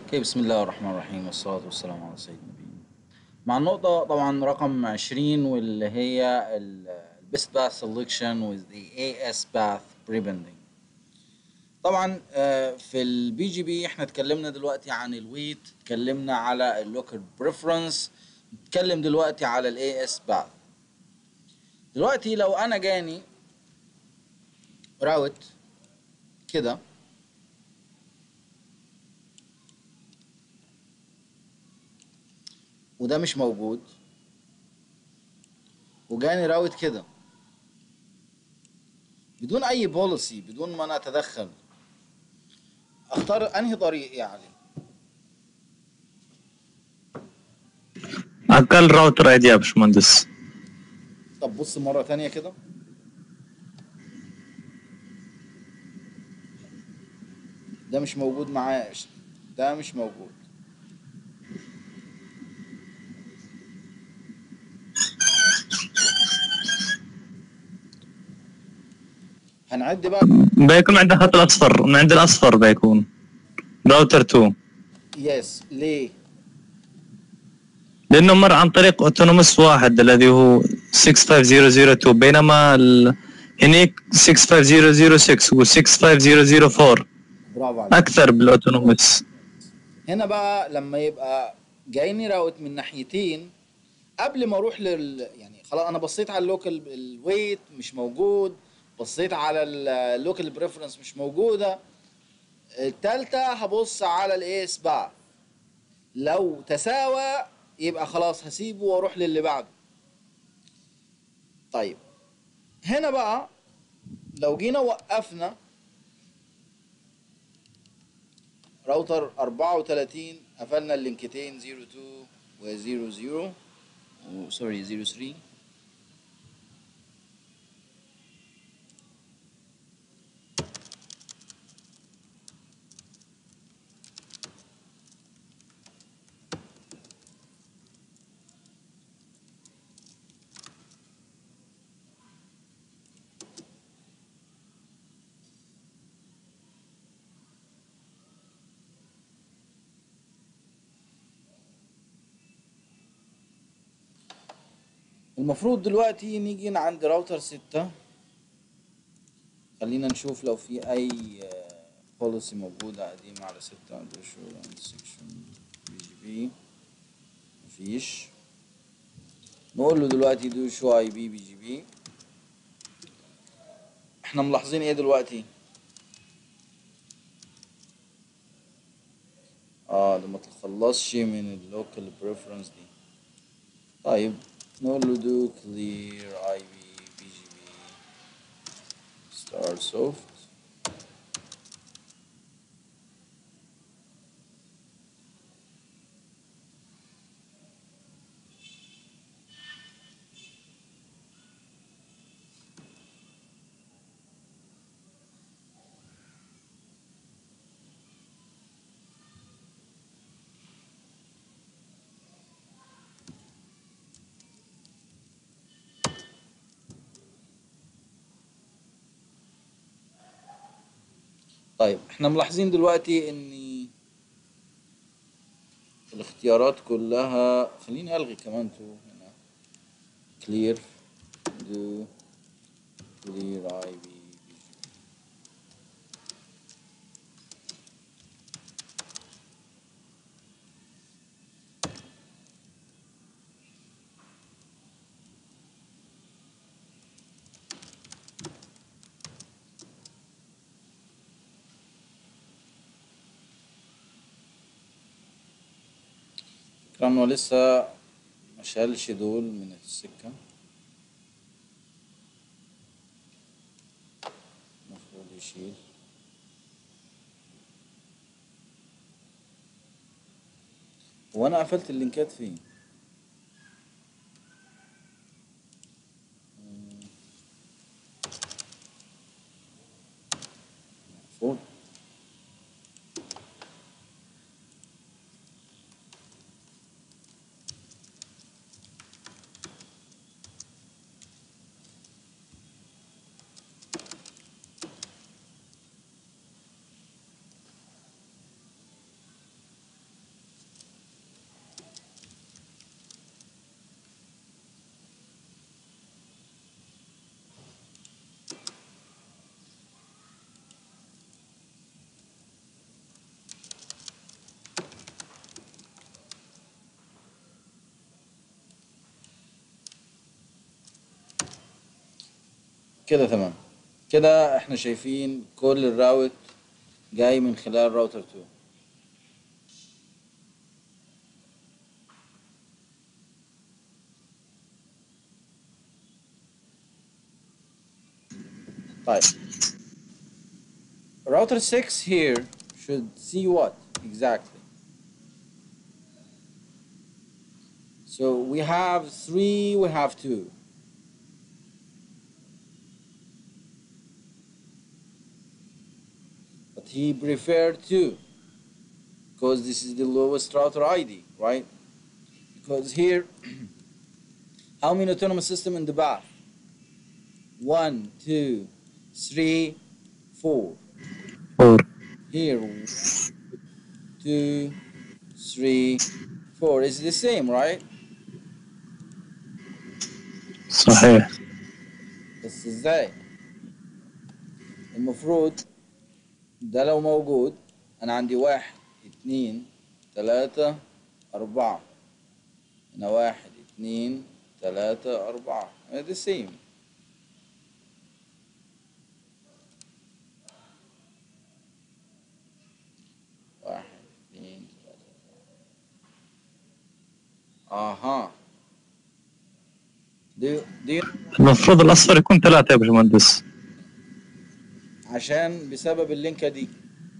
اوكي بسم الله الرحمن الرحيم والصلاة والسلام على سيدنا النبي مع النقطة طبعا رقم 20 واللي هي ال Best Path Selection with the AS Path Prebending طبعا آه، في البي جي بي احنا اتكلمنا دلوقتي عن الويت اتكلمنا على اللوكال بريفرنس نتكلم دلوقتي على الاي اس باث دلوقتي لو انا جاني راوت كده وده مش موجود وجاني راوت كده بدون اي بوليسي بدون ما انا اتدخل اختار انهي طريق يعني اقل راوتر ايدي يا باشمهندس طب بص مرة تانية كده ده مش موجود معايا ده مش موجود هنعد بقى بيكون عندنا خط الاصفر من عند الاصفر بيكون راوتر 2 يس ليه لانه مر عن طريق اوتونوموس واحد الذي هو 65002 بينما ال... هنيك 65006 و 65004 برافو عليك اكثر بالاوتونوموس هنا بقى لما يبقى جايني راوت من ناحيتين قبل ما اروح لل يعني خلاص انا بصيت على اللوكال الويت مش موجود بصيت على اللوكال بريفرنس مش موجوده التالتة هبص على الايس بقى لو تساوى يبقى خلاص هسيبه واروح للي بعده طيب هنا بقى لو جينا وقفنا راوتر 34 قفلنا اللينكتين 02 و 00 و سوري 03 المفروض دلوقتي نيجي عند راوتر ستة خلينا نشوف لو في اي بوليسي موجودة قديمة على ستة سيكشن بي جي بي مفيش نقول له دلوقتي دو شو اي بي بي جي بي احنا ملاحظين ايه دلوقتي اه ده ما تخلصش من اللوكال بريفرنس دي طيب نقول له do clear IB BGB star soft طيب احنا ملاحظين دلوقتي ان الاختيارات كلها خليني الغي كمان تو هنا clear do clear IB كانوا لسه ما شالش دول من السكة المفروض يشيل وانا قفلت اللينكات فين المفروض كده تمام كده احنا شايفين كل الراوت جاي من خلال راوتر 2 طيب router 6 here should see what exactly so we have 3 we have 2 but he preferred 2 because this is the lowest router ID right because here how many autonomous system in the bath one two three four فور here one, two three four is the same right صحيح بس ازاي المفروض ده لو موجود انا عندي واحد اتنين تلاتة اربعة هنا واحد اتنين تلاتة اربعة the same واحد اتنين تلاتة اها دي دي المفروض الاصفر يكون ثلاثة يا باشمهندس عشان بسبب اللينكة دي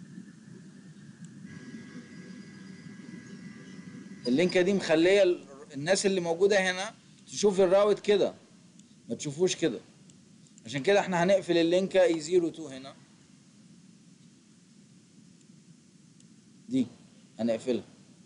اللينكة دي مخلية ال- الناس اللي موجودة هنا تشوف الراوت كده ما تشوفوش كده عشان كده احنا هنقفل اللينكة اي 02 هنا دي هنقفلها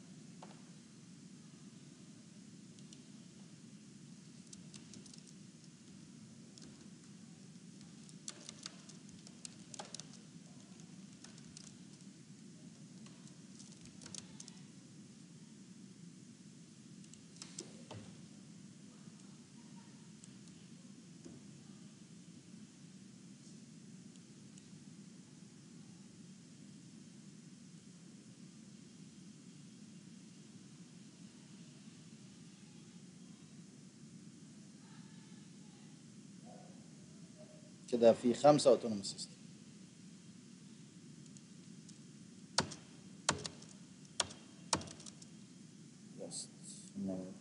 كده في خمسة اوتونوموس سيستم Just a minute.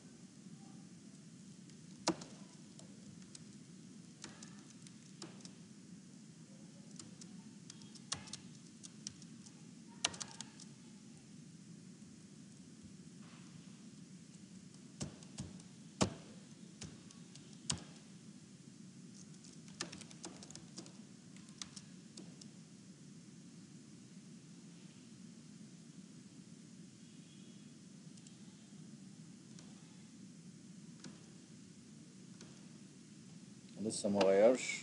لسه ما غيرش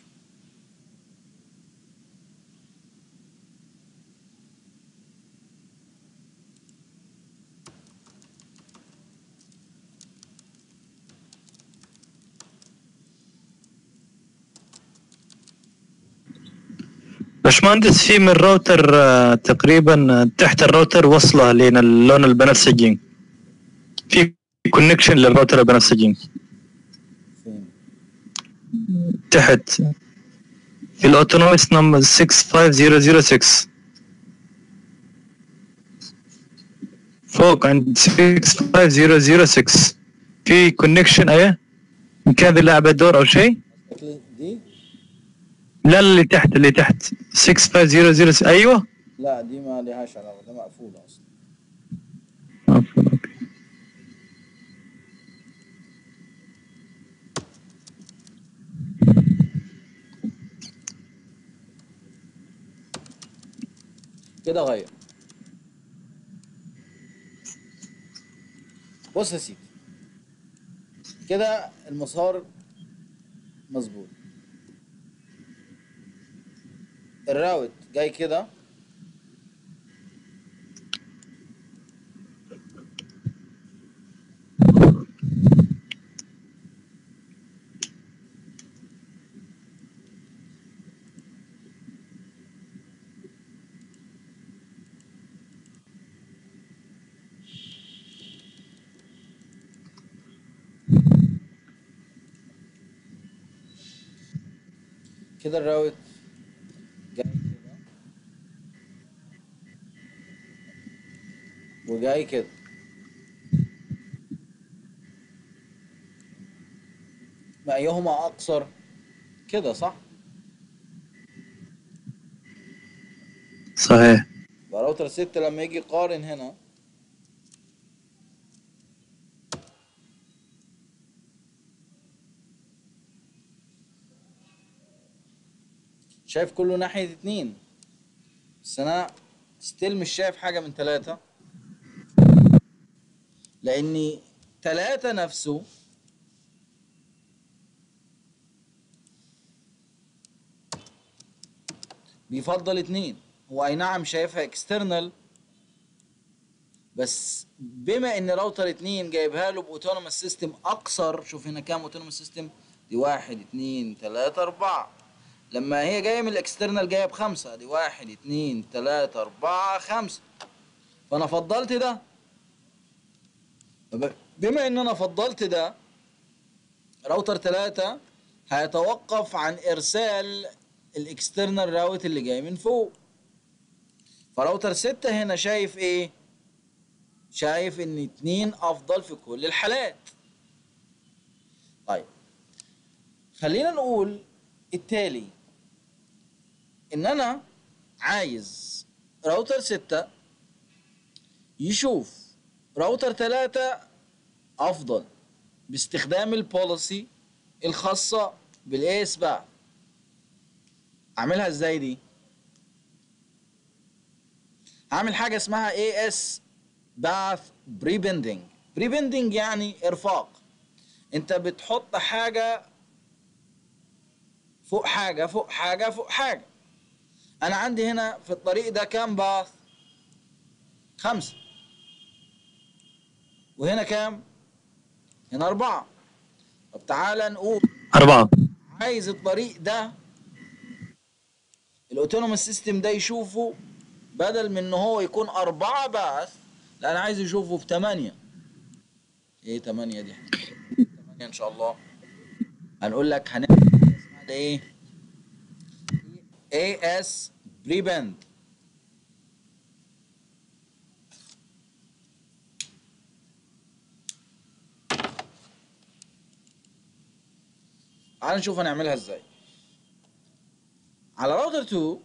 باشمهندس في من الراوتر آه، تقريبا آه، تحت الراوتر وصلة لين اللون البنفسجي في كونكشن للراوتر البنفسجي فين تحت في الاوتونوميس نمبر 65006 فوق عند 65006 في كونكشن ايه ان كان ذي لعبة دور او شيء دي لا اللي تحت اللي تحت 65006 ايوه لا دي ما لهاش علاقة ده مقفولة أصلا عفواً، أوكي. كده غير بص يا سيدي كده المسار مظبوط الراوت جاي كده كده الراوت جاي كده وجاي كده ما ايهما اقصر كده صح صحيح فراوتر 6 لما يجي يقارن هنا شايف كله ناحية اتنين بس انا ستيل مش شايف حاجة من تلاتة لاني تلاتة نفسه بيفضل اتنين هو اي نعم شايفها اكسترنال بس بما ان راوتر اتنين جايبها له باوتونوموس سيستم اقصر شوف هنا كام اوتونوموس سيستم دي واحد اتنين تلاتة اربعة لما هي جاية من الاكسترنال جاية بخمسة دي واحد اتنين تلاتة اربعة خمسة فانا فضلت ده طب بما ان انا فضلت ده راوتر تلاتة هيتوقف عن ارسال الاكسترنال راوت اللي جاي من فوق فراوتر ستة هنا شايف ايه شايف ان اتنين افضل في كل الحالات طيب خلينا نقول التالي ان انا عايز راوتر ستة يشوف راوتر تلاتة افضل باستخدام البوليسي الخاصة بالاس بقى اعملها ازاي دي هعمل حاجة اسمها اي اس باث بريبندنج بريبندنج يعني ارفاق انت بتحط حاجة فوق حاجة فوق حاجة فوق حاجة انا عندي هنا في الطريق ده كام باث خمسة وهنا كام هنا اربعة طب تعالى نقول أربعة عايز الطريق ده الاوتونوموس سيستم ده يشوفه بدل من ان هو يكون أربعة باث لا انا عايز يشوفه في ثمانية ايه ثمانية دي ثمانية ان شاء الله هنقول لك هنعمل حاجة اسمها ده ايه اي اس بريبند تعال نشوف هنعملها ازاي على راوتر 2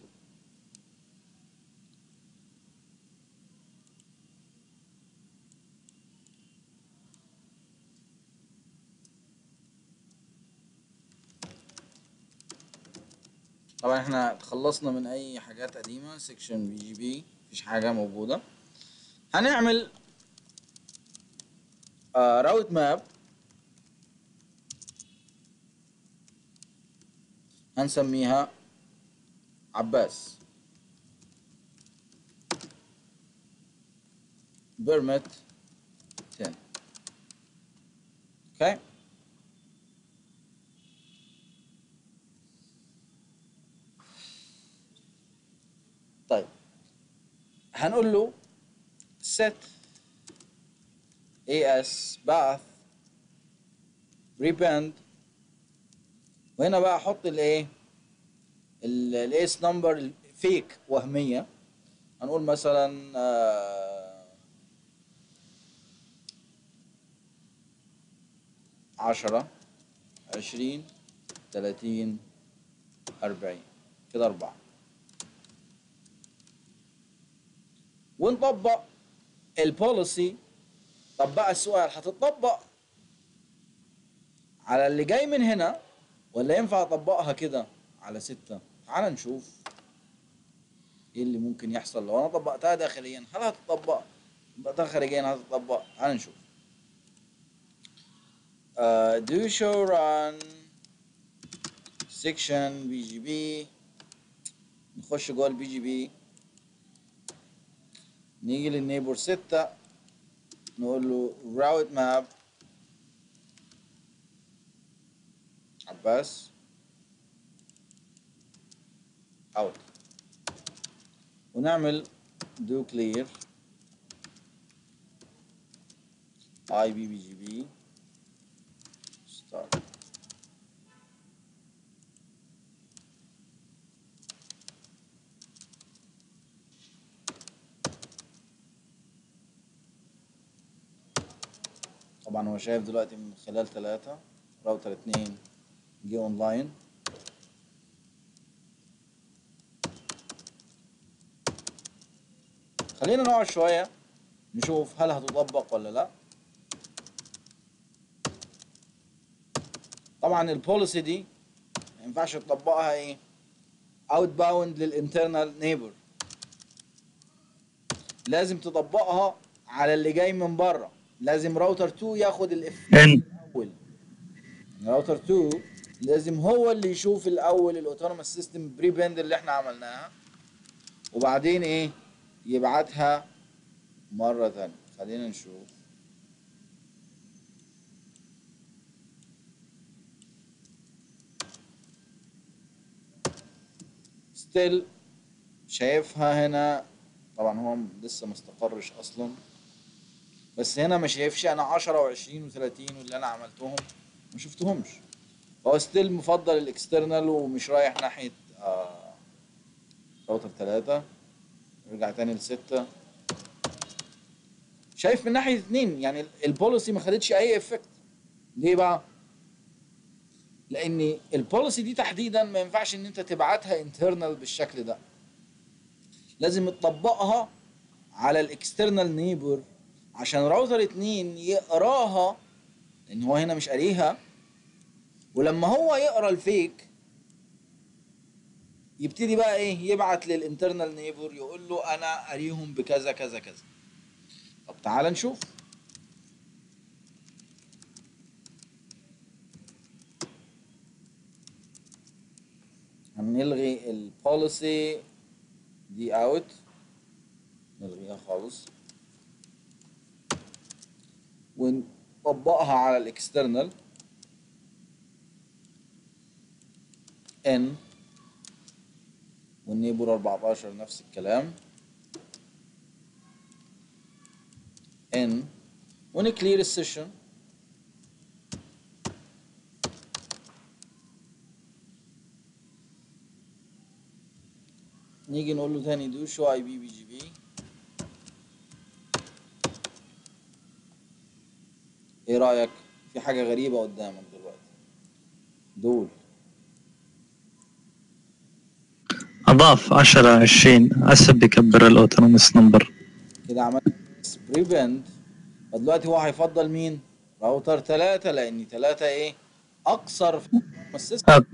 طبعا احنا تخلصنا من اي حاجات قديمه سيكشن بي جي بي مفيش حاجه موجوده هنعمل آه راوت ماب هنسميها عباس بيرمت 10 اوكي طيب هنقول له set as bath repend وهنا بقى احط الايه الايس نمبر فيك وهميه هنقول مثلا آه، عشرة عشرين تلاتين أربعين كده أربعة ونطبق البوليسي طب بقى السؤال هتطبق على اللي جاي من هنا ولا ينفع اطبقها كده على ستة تعال نشوف ايه اللي ممكن يحصل لو انا طبقتها داخليا هل هتطبق طبقتها خارجيا هتطبق تعال نشوف uh, do show run section بي جي بي نخش جوه البي جي بي نيجي للنيبور ستة نقول له راوت ماب عباس اوت ونعمل do clear اي بي بي جي بي start طبعا هو شايف دلوقتي من خلال ثلاثة راوتر اتنين جه اونلاين خلينا نقعد شوية نشوف هل هتطبق ولا لا طبعا البوليسي دي ما ينفعش تطبقها ايه اوت باوند للانترنال نيبر لازم تطبقها على اللي جاي من بره لازم راوتر 2 ياخد الاف ان الاول راوتر 2 لازم هو اللي يشوف الاول الاوتونوموس سيستم بري بند اللي احنا عملناها وبعدين ايه يبعتها مره ثانيه خلينا نشوف ستيل شايفها هنا طبعا هو لسه ما استقرش اصلا بس هنا ما شايفش انا 10 و20 و30 واللي انا عملتهم ما شفتهمش هو ستيل مفضل الاكسترنال ومش رايح ناحيه آه راوتر 3 نرجع تاني لستة شايف من ناحيه اتنين يعني البوليسي ما خدتش اي افكت ليه بقى؟ لان البوليسي دي تحديدا ما ينفعش ان انت تبعتها انترنال بالشكل ده لازم تطبقها على الاكسترنال نيبر عشان راوتر اتنين يقراها لان هو هنا مش قاريها ولما هو يقرا الفيك يبتدي بقى ايه يبعت للانترنال نيبر يقول له انا قاريهم بكذا كذا كذا طب تعال نشوف هنلغي البوليسي دي اوت نلغيها خالص ونطبقها على الاكسترنال ان والنيبر 14 نفس الكلام ان ونكلير السيشن نيجي نقول له تاني دو شو اي بي بي جي بي ايه رايك في حاجه غريبه قدامك دلوقتي دول اضاف 10 20 هسه بيكبر الاوتونوموس نمبر كده عملنا بريفنت فدلوقتي هو هيفضل مين راوتر ثلاثة لان ثلاثة ايه اقصر في السيستم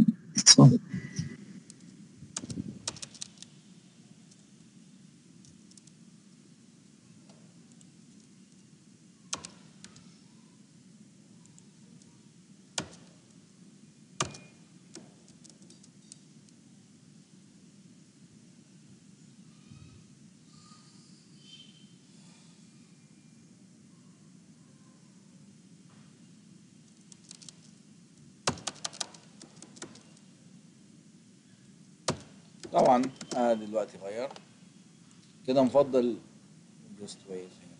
طبعا آه دلوقتي غير كده مفضل just wait here.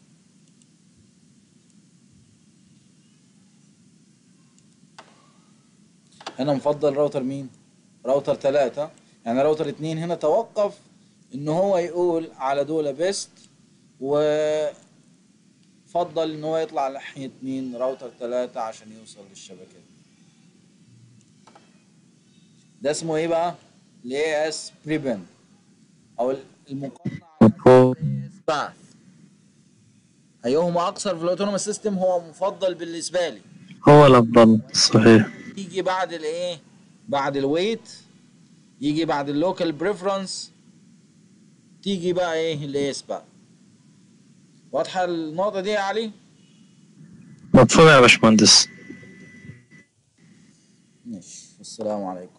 هنا مفضل راوتر مين راوتر ثلاثة يعني راوتر اتنين هنا توقف ان هو يقول على دولة بيست وفضل ان هو يطلع ناحية مين راوتر ثلاثة عشان يوصل للشبكة دي ده اسمه ايه بقى الاي اس بريبن او المقارنه على الاي اس باث ايهما اقصر في الاوتونوموس سيستم هو مفضل بالنسبه لي هو الافضل صحيح يجي بعد الايه بعد الويت يجي بعد اللوكال بريفرنس تيجي بقى ايه الاي اس باث واضحه النقطه دي يا علي مفهوم يا باشمهندس ماشي السلام عليكم